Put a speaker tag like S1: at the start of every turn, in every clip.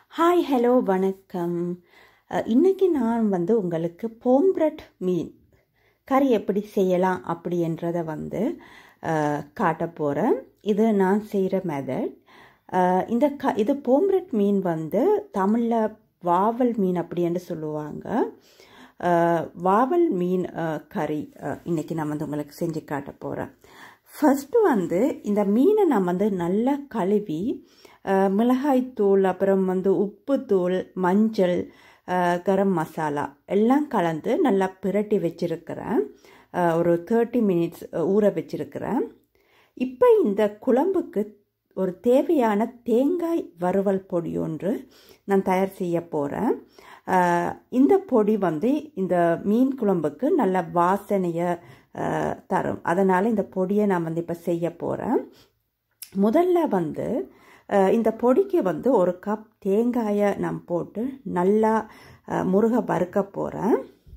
S1: hi hello வணக்கம் அஹ், இன்னைக்கு நான் வந்து உங்களுக்கு போம்ப்ரெட் மீன் கறி எப்படி செய்யலாம் அப்படின்றத வந்து அஹ், காட்ட போகிறேன் இது நான் செய்கிற மெத்தட் இந்த க இது போம்ப்ரெட் மீன் வந்து தமிழில் வாவல் மீன் அப்படின்னு சொல்லுவாங்க அஹ், வாவல் மீன் அஹ், கறி அஹ், இன்னைக்கு நான் வந்து உங்களுக்கு செஞ்சு காட்ட போகிறேன் ஃபஸ்ட்டு வந்து இந்த மீனை நான் வந்து நல்லா கழுவி அஹ், மிளகாய்த்தூள் அப்புறம் வந்து உப்புத்தூள் மஞ்சள் அஹ், கரம் மசாலா எல்லாம் கலந்து நல்லா பிரட்டி வச்சிருக்கிறேன் அஹ், ஒரு தேர்ட்டி மினிட்ஸ் ஊற வச்சிருக்கிறேன் இப்போ இந்த குழம்புக்கு ஒரு தேவையான தேங்காய் வறுவல் பொடி ஒன்று நான் தயார் செய்ய போகிறேன் இந்த பொடி வந்து இந்த மீன் குழம்புக்கு நல்ல வாசனையை அஹ், தரும் அதனால் இந்த பொடியை நான் வந்து இப்போ செய்ய போகிறேன் முதல்ல வந்து அஹ், இந்த பொடிக்கு வந்து ஒரு கப் தேங்காயை நான் போட்டு நல்லா அஹ், முருக வறுக்க போகிறேன்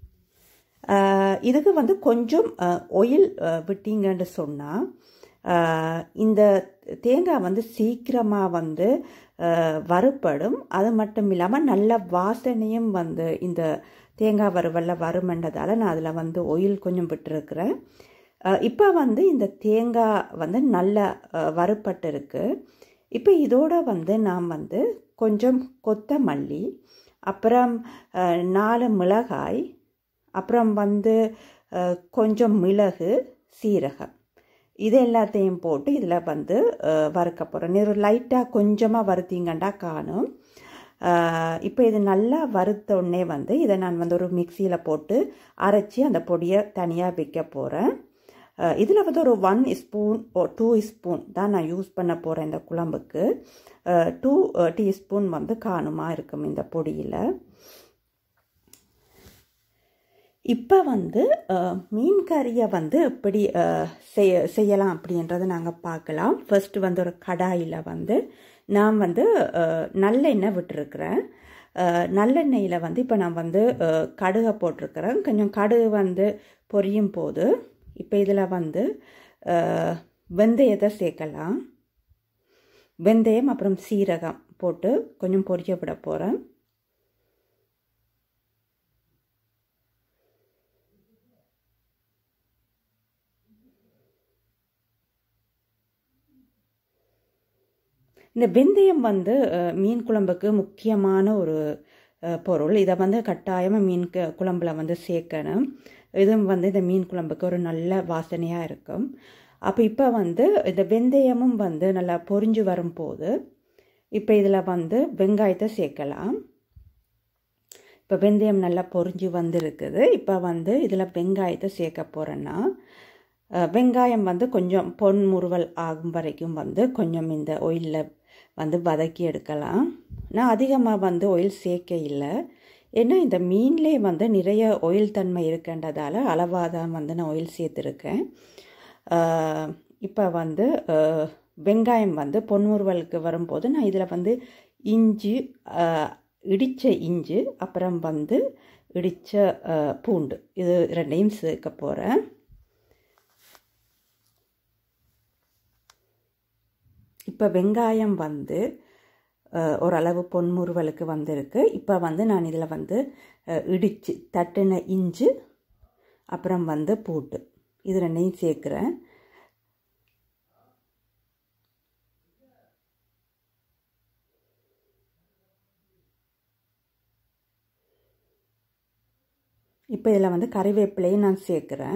S1: இதுக்கு வந்து கொஞ்சம் ஒயில் விட்டீங்கன்னு சொன்னால் இந்த தேங்காய் வந்து சீக்கிரமாக வந்து அஹ், வறுப்படும் அது மட்டும் இல்லாமல் நல்ல வாசனையும் வந்து இந்த தேங்காய் வறுவலில் வருமென்றதால நான் அதில் வந்து ஒயில் கொஞ்சம் விட்டுருக்குறேன் இப்போ வந்து இந்த தேங்காய் வந்து நல்லா அஹ், வறுப்பட்டு இருக்கு இப்போ இதோட வந்து நான் வந்து கொஞ்சம் கொத்தமல்லி அப்புறம் அஹ், நாலு மிளகாய் அப்புறம் வந்து அஹ், கொஞ்சம் மிளகு சீரகம் இது எல்லாத்தையும் போட்டு இதில் வந்து அஹ், வறுக்க போகிறேன் ஒரு லைட்டாக கொஞ்சமாக வறுத்தீங்கண்டா காணும் இப்போ இது நல்லா வறுத்த உடனே வந்து இதை நான் வந்து ஒரு மிக்சியில் போட்டு அரைச்சி அந்த பொடியை தனியாக வைக்க போகிறேன் இதில் வந்து ஒரு ஒன் ஸ்பூன் டூ ஸ்பூன் தான் நான் யூஸ் பண்ண போகிறேன் இந்த குழம்புக்கு டூ டீஸ்பூன் வந்து காணுமா இருக்கும் இந்த பொடியில் இப்போ வந்து அஹ், மீன் கறியை வந்து எப்படி அஹ், செய்ய செய்யலாம் அப்படின்றத நாங்கள் பார்க்கலாம் ஃபர்ஸ்ட் வந்து ஒரு கடாயில் வந்து நான் வந்து அஹ், நல்லெண்ணெய் விட்டுருக்குறேன் அஹ், நல்லெண்ணெயில் வந்து இப்போ நான் வந்து அஹ், கடுகை போட்டிருக்கிறேன் கொஞ்சம் கடுகு வந்து பொரியும் போது இப்போ இதில் வந்து அஹ், வெந்தயத்தை சேர்க்கலாம் வெந்தயம் அப்புறம் சீரகம் போட்டு கொஞ்சம் பொரிய விட போகிறேன் இந்த வெந்தயம் வந்து அஹ், மீன் குழம்புக்கு முக்கியமான ஒரு அஹ், பொருள் இதை வந்து கட்டாயமாக மீன் கு- குழம்புல வந்து சேர்க்கணும் இதுவும் வந்து இந்த மீன் குழம்புக்கு ஒரு நல்ல வாசனையாக இருக்கும் அப்போ இப்போ வந்து இந்த வெந்தயமும் வந்து நல்லா பொரிஞ்சு வரும்போது இப்போ இதில் வந்து வெங்காயத்தை சேர்க்கலாம் இப்போ வெந்தயம் நல்லா பொரிஞ்சு வந்திருக்குது இப்போ வந்து இதில் வெங்காயத்தை சேர்க்க போகிறேன்னா அஹ், வெங்காயம் வந்து கொஞ்சம் பொன் முறுவல் ஆகும் வரைக்கும் வந்து கொஞ்சம் இந்த ஒயிலில் வந்து வதக்கி எடுக்கலாம் நான் அதிகமாக வந்து ஒயில் சேர்க்க இல்லை ஏன்னா இந்த மீன்லேயே வந்து நிறைய ஒயில் தன்மை இருக்கின்றதால அளவாக தான் வந்து நான் ஒயில் சேர்த்துருக்கேன் இப்போ வந்து அஹ், வெங்காயம் வந்து பொன்முறுவலுக்கு வரும்போது நான் இதில் வந்து இஞ்சி அஹ், இடித்த இஞ்சி அப்புறம் வந்து இடித்த அஹ், பூண்டு இது ரெண்டையும் சேர்க்க போகிறேன் இப்போ வெங்காயம் வந்து அஹ், ஓரளவு பொன்முறுவலுக்கு வந்திருக்கு இப்போ வந்து நான் இதில் வந்து அஹ், இடிச்சு தட்டின இஞ்சி அப்புறம் வந்து பூட்டு இது ரெண்டையும் சேர்க்குறேன் இப்போ இதில் வந்து கறிவேப்பிலையும் நான் சேர்க்குறேன்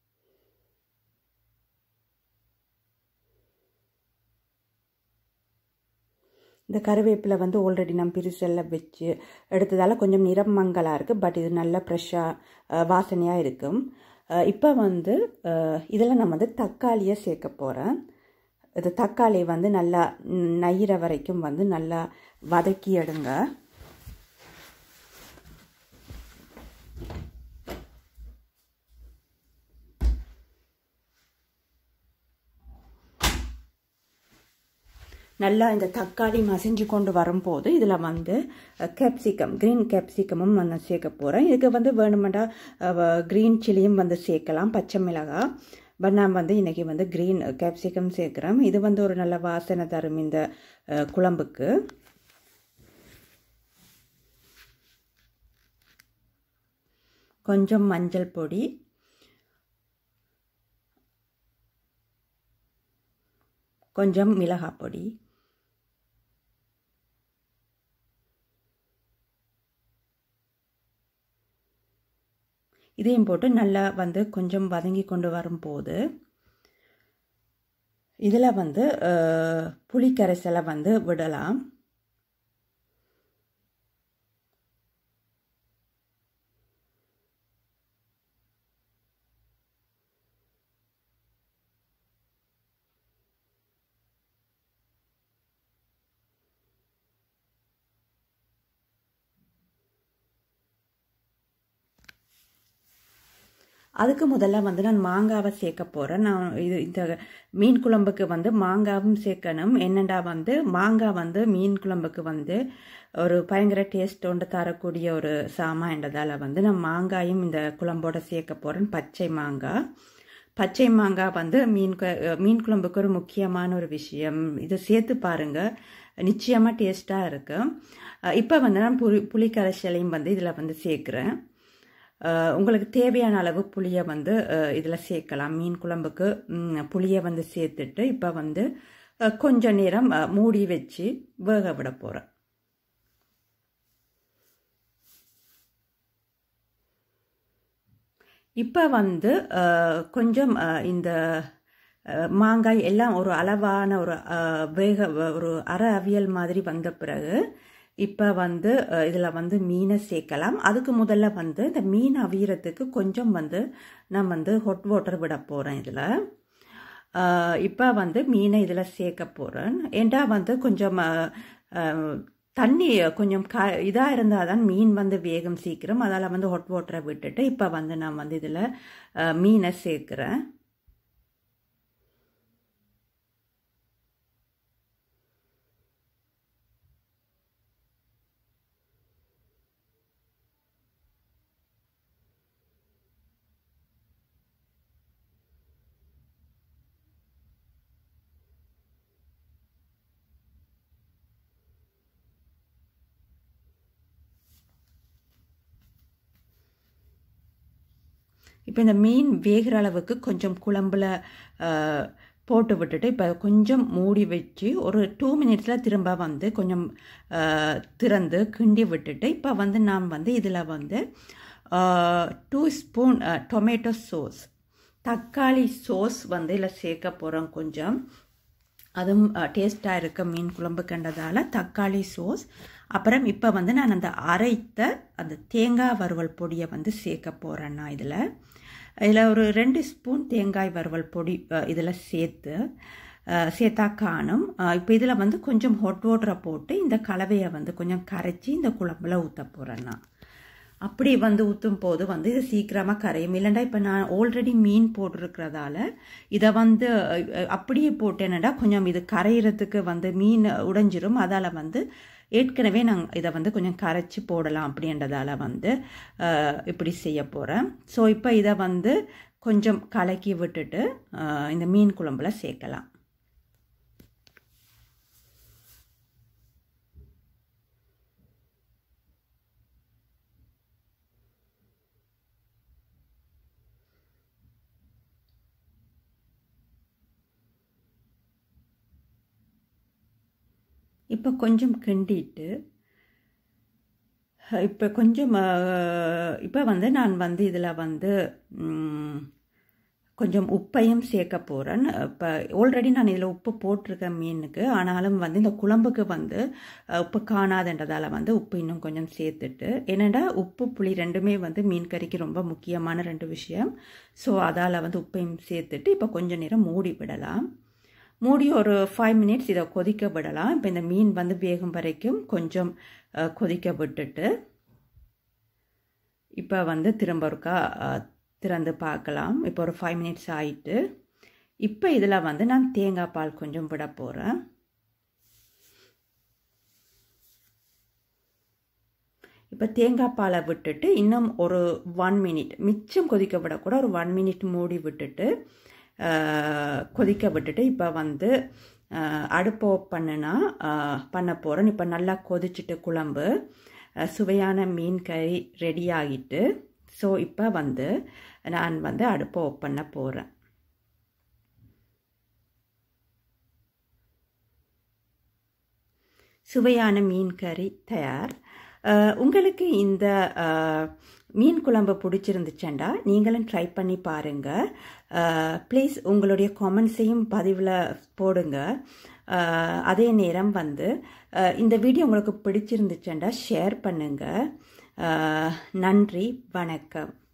S1: இந்த கருவேப்பிலை வந்து ஆல்ரெடி நான் பிரிசெல்லாம் வச்சு எடுத்ததால் கொஞ்சம் நிறம் மங்கலாக இருக்குது பட் இது நல்ல ஃப்ரெஷ்ஷாக வாசனையாக இருக்கும் இப்போ வந்து இதில் நான் வந்து தக்காளியை சேர்க்க போகிறேன் இது தக்காளி வந்து நல்லா நயிற வரைக்கும் வந்து நல்லா வதக்கி எடுங்க நல்லா இந்த தக்காளி மசிஞ்சு கொண்டு வரும்போது இதில் வந்து கேப்சிகம் க்ரீன் கேப்சிகமும் நான் சேர்க்க போகிறேன் இதுக்கு வந்து வேணுமெண்டா க்ரீன் சில்லியும் வந்து சேர்க்கலாம் பச்சை மிளகாய் பட் நான் வந்து இன்றைக்கி வந்து க்ரீன் கேப்சிகம் சேர்க்குறேன் இது வந்து ஒரு நல்ல வாசனை தரும் இந்த அஹ், குழம்புக்கு கொஞ்சம் மஞ்சள் பொடி கொஞ்சம் மிளகாய் பொடி இதையும் போட்டு நல்லா வந்து கொஞ்சம் வதங்கி கொண்டு வரும்போது இதில் வந்து புளி கரைசலை வந்து விடலாம் அதுக்கு முதல்ல வந்து நான் மாங்காவை சேர்க்க போகிறேன் நான் இது இந்த மீன் குழம்புக்கு வந்து மாங்காவும் சேர்க்கணும் என்னென்னா வந்து மாங்காய் வந்து மீன் குழம்புக்கு வந்து ஒரு பயங்கர டேஸ்ட் ஒன்று தரக்கூடிய ஒரு சாமான்றதால் வந்து நான் மாங்காயும் இந்த குழம்போட சேர்க்க போகிறேன் பச்சை மாங்காய் பச்சை மாங்காய் வந்து மீன் மீன் குழம்புக்கு ஒரு முக்கியமான ஒரு விஷயம் இதை சேர்த்து பாருங்கள் நிச்சயமாக டேஸ்ட்டாக இருக்கும் இப்போ வந்து நான் புளி புளி கரைசலையும் வந்து இதில் வந்து சேர்க்குறேன் உங்களுக்கு தேவையான அளவு புளியை வந்து இதில் சேர்க்கலாம் மீன் குழம்புக்கு புளியை வந்து சேர்த்துட்டு இப்போ வந்து கொஞ்ச நேரம் மூடி வச்சு வேக விட போகிறேன் இப்போ வந்து கொஞ்சம் இந்த மாங்காய் எல்லாம் ஒரு அளவான ஒரு வேக ஒரு அரை அவியல் மாதிரி வந்த பிறகு இப்போ வந்து இதில் வந்து மீனை சேர்க்கலாம் அதுக்கு முதல்ல வந்து இந்த மீன் அவியறதுக்கு கொஞ்சம் வந்து நான் வந்து ஹொட் வாட்டர் விட போகிறேன் இதில் இப்போ வந்து மீனை இதில் சேர்க்க போகிறேன் ஏண்டா வந்து கொஞ்சம் தண்ணி கொஞ்சம் க இதாக இருந்தால் தான் மீன் வந்து வேகம் சீக்கிரம் அதால் வந்து ஹொட் வாட்டரை விட்டுட்டு இப்போ வந்து நான் வந்து இதில் மீனை சேர்க்குறேன் இப்போ இந்த மீன் வேகிற அளவுக்கு கொஞ்சம் குழம்புல போட்டு விட்டுட்டு இப்போ கொஞ்சம் மூடி வச்சு ஒரு டூ மினிட்ஸில் திரும்ப வந்து கொஞ்சம் திறந்து கிண்டி விட்டுட்டு இப்போ வந்து நாம் வந்து இதில் வந்து டூ ஸ்பூன் டொமேட்டோ சோஸ் தக்காளி சோஸ் வந்து இதில் சேர்க்க போகிறோம் கொஞ்சம் அதுவும் டேஸ்ட்டாக இருக்க மீன் குழம்பு கண்டதால் தக்காளி சோஸ் அப்புறம் இப்போ வந்து நான் அந்த அரைத்த அந்த தேங்காய் வறுவல் பொடியை வந்து சேர்க்க போகிறேன் நான் இதில் இதில் ஒரு ரெண்டு ஸ்பூன் தேங்காய் வறுவல் பொடி இதில் சேர்த்து சேர்த்தா காணும் இப்போ இதில் வந்து கொஞ்சம் ஹொட் வாட்டரை போட்டு இந்த கலவையை வந்து கொஞ்சம் கரைச்சி இந்த குழம்புல ஊற்ற போகிறேன் நான் அப்படி வந்து ஊற்றும் போது வந்து இது சீக்கிரமாக கரையும் இல்லைண்டா இப்போ நான் ஆல்ரெடி மீன் போட்டிருக்கிறதால இதை வந்து அப்படியே போட்டேனடா கொஞ்சம் இது கரையிறதுக்கு வந்து மீன் உடைஞ்சிரும் அதால் வந்து ஏற்கனவே நாங்கள் இதை வந்து கொஞ்சம் கரைச்சி போடலாம் அப்படின்றதால வந்து இப்படி செய்ய போகிறேன் ஸோ இப்போ இதை வந்து கொஞ்சம் கலக்கி விட்டுட்டு இந்த மீன் குழம்புல சேர்க்கலாம் இப்போ கொஞ்சம் கிண்டிட்டு இப்போ கொஞ்சம் இப்போ வந்து நான் வந்து இதில் வந்து கொஞ்சம் உப்பையும் சேர்க்க போகிறேன் இப்போ ஆல்ரெடி நான் இதில் உப்பு போட்டிருக்கேன் மீனுக்கு ஆனாலும் வந்து இந்த குழம்புக்கு வந்து உப்பு காணாதுன்றதால வந்து உப்பு இன்னும் கொஞ்சம் சேர்த்துட்டு என்னடா உப்பு புளி ரெண்டுமே வந்து மீன் கறிக்கு ரொம்ப முக்கியமான ரெண்டு விஷயம் ஸோ அதால் வந்து உப்பையும் சேர்த்துட்டு இப்போ கொஞ்சம் நேரம் மூடி விடலாம் மூடி ஒரு ஃபைவ் மினிட்ஸ் இதை கொதிக்க விடலாம் இப்போ இந்த மீன் வந்து வேகும் வரைக்கும் கொஞ்சம் கொதிக்க விட்டுட்டு இப்போ வந்து திரும்ப ஒருக்கா திறந்து பார்க்கலாம் இப்போ ஒரு ஃபைவ் மினிட்ஸ் ஆயிட்டு இப்போ இதில் வந்து நான் தேங்காய் பால் கொஞ்சம் விட போகிறேன் இப்போ தேங்காய் பாலை விட்டுட்டு இன்னும் ஒரு ஒன் மினிட் மிச்சம் கொதிக்க விடக்கூட ஒரு ஒன் மினிட் மூடி விட்டுட்டு கொதிக்க விட்டுட்டு இப்போ வந்து அடுப்பு பண்ணுனா பண்ண போகிறேன் இப்போ நல்லா கொதிச்சுட்டு குழம்பு சுவையான மீன் கறி ரெடி ஆகிட்டு ஸோ இப்போ வந்து நான் வந்து அடுப்பை ஓப்பன் பண்ண போகிறேன் சுவையான மீன் கறி தயார் உங்களுக்கு இந்த மீன் குழம்பு பிடிச்சிருந்துச்சேண்டா நீங்களும் ட்ரை பண்ணி பாருங்கள் ப்ளீஸ் உங்களுடைய காமெண்ட்ஸையும் பதிவில் போடுங்க அதே நேரம் வந்து இந்த வீடியோ உங்களுக்கு பிடிச்சிருந்துச்சேண்டா ஷேர் பண்ணுங்கள் நன்றி வணக்கம்